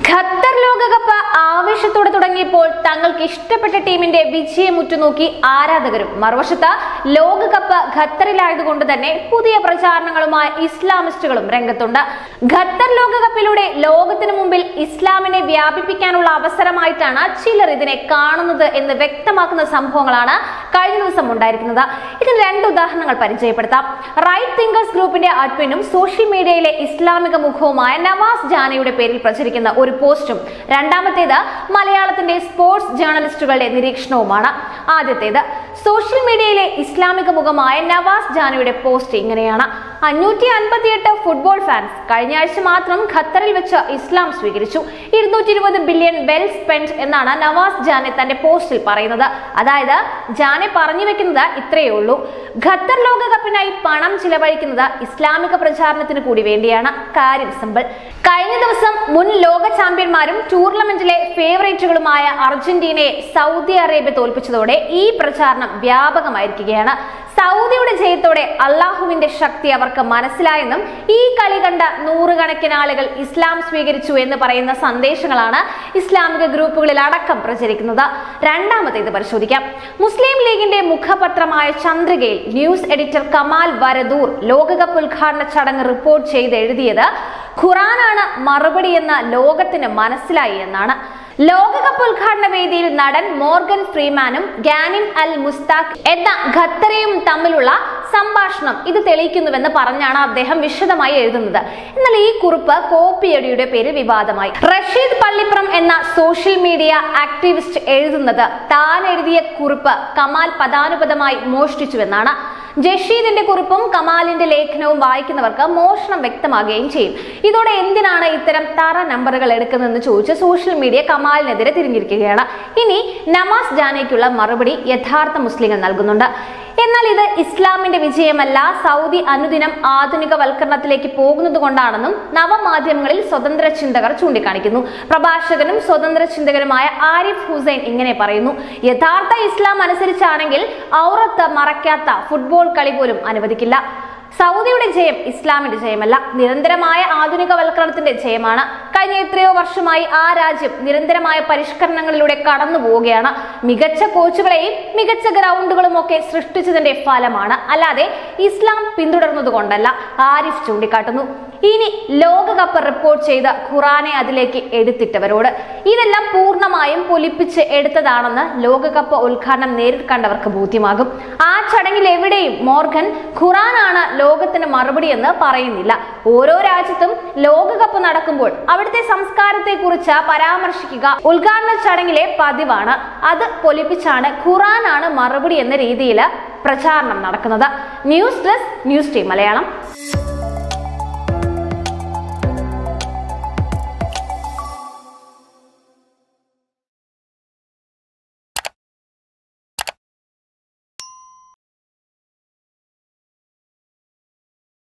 Qatar ലോകകപ്പ് ആവേശത്തോടെ തുടങ്ങിയപ്പോൾ തങ്ങൾക്ക് ഇഷ്ടപ്പെട്ട ടീമിന്റെ വിജയം ഉറ്റുനോക്കി ആരാധകരും മറുവശത്ത് ലോകകപ്പ് ഖത്തറിലായതുകൊണ്ട് തന്നെ പുതിയ പ്രചാരണങ്ങളുമായി ഇസ്ലാമിസ്റ്റുകളും രംഗത്തുണ്ട് ഖത്തർ ലോകകപ്പിലൂടെ ലോകത്തിനു മുമ്പിൽ ഇസ്ലാമിനെ വ്യാപിപ്പിക്കാനുള്ള അവസരമായിട്ടാണ് ചിലർ ഇതിനെ കാണുന്നത് എന്ന് വ്യക്തമാക്കുന്ന സംഭവങ്ങളാണ് കഴിഞ്ഞ ദിവസം ഉണ്ടായിരിക്കുന്നത് ഇതിന് രണ്ട് ഉദാഹരണങ്ങൾ പരിചയപ്പെടുത്താം റൈറ്റ് തിങ്കേഴ്സ് ഗ്രൂപ്പിന്റെ അഡ്മിനും സോഷ്യൽ മീഡിയയിലെ ഇസ്ലാമിക മുഖവുമായ നവാസ് ജാനയുടെ പേരിൽ പ്രചരിക്കുന്ന ഒരു പോസ്റ്റും രണ്ടാമത്തേത് മലയാളത്തിന്റെ സ്പോർട്സ് ജേർണലിസ്റ്റുകളുടെ നിരീക്ഷണവുമാണ് ആദ്യത്തേത് സോഷ്യൽ മീഡിയയിലെ ഇസ്ലാമിക മുഖമായ നവാസ് ജാനയുടെ പോസ്റ്റ് ഇങ്ങനെയാണ് അഞ്ഞൂറ്റി അൻപത്തിയെട്ട് ഫുട്ബോൾ ഫാൻസ് കഴിഞ്ഞ ആഴ്ച മാത്രം ഖത്തറിൽ വെച്ച് ഇസ്ലാം സ്വീകരിച്ചു ഇരുന്നൂറ്റി ഇരുപത് ബില്യൺ വെൽ സ്പെൻഡ് എന്നാണ് നവാസ് ജാനെ തന്റെ പോസ്റ്റിൽ പറയുന്നത് അതായത് ജാനെ പറഞ്ഞു വെക്കുന്നത് ഇത്രയേ ഉള്ളൂ ഖത്തർ ലോകകപ്പിനായി പണം ചിലവഴിക്കുന്നത് ഇസ്ലാമിക പ്രചാരണത്തിന് കൂടി വേണ്ടിയാണ് കാര്യം സിമ്പിൾ കഴിഞ്ഞ ദിവസം മുൻ ലോക ചാമ്പ്യന്മാരും ടൂർണമെന്റിലെ ഫേവറേറ്റുകളുമായ അർജന്റീനയെ സൗദി അറേബ്യ തോൽപ്പിച്ചതോടെ ഈ പ്രചാരണം വ്യാപകമായിരിക്കുകയാണ് സൗദിയുടെ ജയത്തോടെ അള്ളാഹുവിന്റെ ശക്തി അവർക്ക് മനസ്സിലായെന്നും ഈ കളി കണ്ട നൂറുകണക്കിന് ആളുകൾ ഇസ്ലാം സ്വീകരിച്ചു എന്ന് പറയുന്ന സന്ദേശങ്ങളാണ് ഇസ്ലാമിക ഗ്രൂപ്പുകളിൽ അടക്കം പ്രചരിക്കുന്നത് രണ്ടാമത്തേത് പരിശോധിക്കാം മുസ്ലിം ലീഗിന്റെ മുഖപത്രമായ ചന്ദ്രികയിൽ ന്യൂസ് എഡിറ്റർ കമാൽ വരദൂർ ലോകകപ്പ് ഉദ്ഘാടന ചടങ്ങ് റിപ്പോർട്ട് ചെയ്ത് എഴുതിയത് ഖുറാനാണ് മറുപടി എന്ന ലോകത്തിന് മനസ്സിലായി എന്നാണ് ലോകകപ്പ് ഉദ്ഘാടന വേദിയിൽ നടൻ മോർഗൻ ഫ്രീമാനും ഗാനിം അൽ മുസ്താഖ് എന്ന ഖത്തറയും തമ്മിലുള്ള സംഭാഷണം ഇത് തെളിയിക്കുന്നുവെന്ന് പറഞ്ഞാണ് അദ്ദേഹം വിശദമായി എഴുതുന്നത് എന്നാൽ ഈ കുറിപ്പ് കോപ്പിയടിയുടെ പേര് വിവാദമായി റഷീദ് പള്ളിപ്പുറം എന്ന സോഷ്യൽ മീഡിയ ആക്ടിവിസ്റ്റ് എഴുതുന്നത് താൻ എഴുതിയ കുറിപ്പ് കമാൽ പദാനുപദമായി മോഷ്ടിച്ചുവെന്നാണ് ജഷീദിന്റെ കുറിപ്പും കമാലിന്റെ ലേഖനവും വായിക്കുന്നവർക്ക് മോഷണം വ്യക്തമാകുകയും ചെയ്യും ഇതോടെ എന്തിനാണ് ഇത്തരം തറ നമ്പറുകൾ എടുക്കുന്നതെന്ന് ചോദിച്ച് സോഷ്യൽ മീഡിയ കമാലിനെതിരെ തിരിഞ്ഞിരിക്കുകയാണ് ഇനി നമാസ് ജാനയ്ക്കുള്ള മറുപടി യഥാർത്ഥ മുസ്ലിങ്ങൾ നൽകുന്നുണ്ട് എന്നാൽ ഇത് ഇസ്ലാമിന്റെ വിജയമല്ല സൗദി അനുദിനം ആധുനികവൽക്കരണത്തിലേക്ക് പോകുന്നത് കൊണ്ടാണെന്നും നവമാധ്യമങ്ങളിൽ സ്വതന്ത്ര ചിന്തകർ ചൂണ്ടിക്കാണിക്കുന്നു പ്രഭാഷകനും സ്വതന്ത്ര ചിന്തകനുമായ ആരിഫ് ഹുസൈൻ ഇങ്ങനെ പറയുന്നു യഥാർത്ഥ ഇസ്ലാം അനുസരിച്ചാണെങ്കിൽ ഔറത്ത് മറയ്ക്കാത്ത ഫുട്ബോൾ കളി പോലും അനുവദിക്കില്ല സൗദിയുടെ ജയം ഇസ്ലാമിന്റെ ജയമല്ല നിരന്തരമായ ആധുനികവൽക്കരണത്തിന്റെ ജയമാണ് കഴിഞ്ഞ എത്രയോ വർഷമായി ആ രാജ്യം നിരന്തരമായ പരിഷ്കരണങ്ങളിലൂടെ കടന്നു പോവുകയാണ് മികച്ച കോച്ചുകളെയും മികച്ച ഗ്രൗണ്ടുകളും ഒക്കെ സൃഷ്ടിച്ചതിന്റെ ഫലമാണ് അല്ലാതെ ഇസ്ലാം പിന്തുടർന്നത് കൊണ്ടല്ല ആരിഫ് ചൂണ്ടിക്കാട്ടുന്നു ഇനി ലോകകപ്പ് റിപ്പോർട്ട് ചെയ്ത ഖുറാനെ അതിലേക്ക് എടുത്തിട്ടവരോട് ഇതെല്ലാം പൂർണ്ണമായും പൊലിപ്പിച്ച് എടുത്തതാണെന്ന് ലോകകപ്പ് ഉദ്ഘാടനം നേരിൽ കണ്ടവർക്ക് ബോധ്യമാകും ആ ചടങ്ങിൽ എവിടെയും മോർഗൻ ഖുറാനാണ് ലോകത്തിന് മറുപടി എന്ന് പറയുന്നില്ല ഓരോ രാജ്യത്തും ലോകകപ്പ് നടക്കുമ്പോൾ അവിടുത്തെ സംസ്കാരത്തെ കുറിച്ച് പരാമർശിക്കുക ഉദ്ഘാടന ചടങ്ങിലെ പതിവാണ് അത് പൊലിപ്പിച്ചാണ് ഖുറാനാണ് മറുപടി എന്ന രീതിയിൽ പ്രചാരണം നടക്കുന്നത് news desk news team Malayalam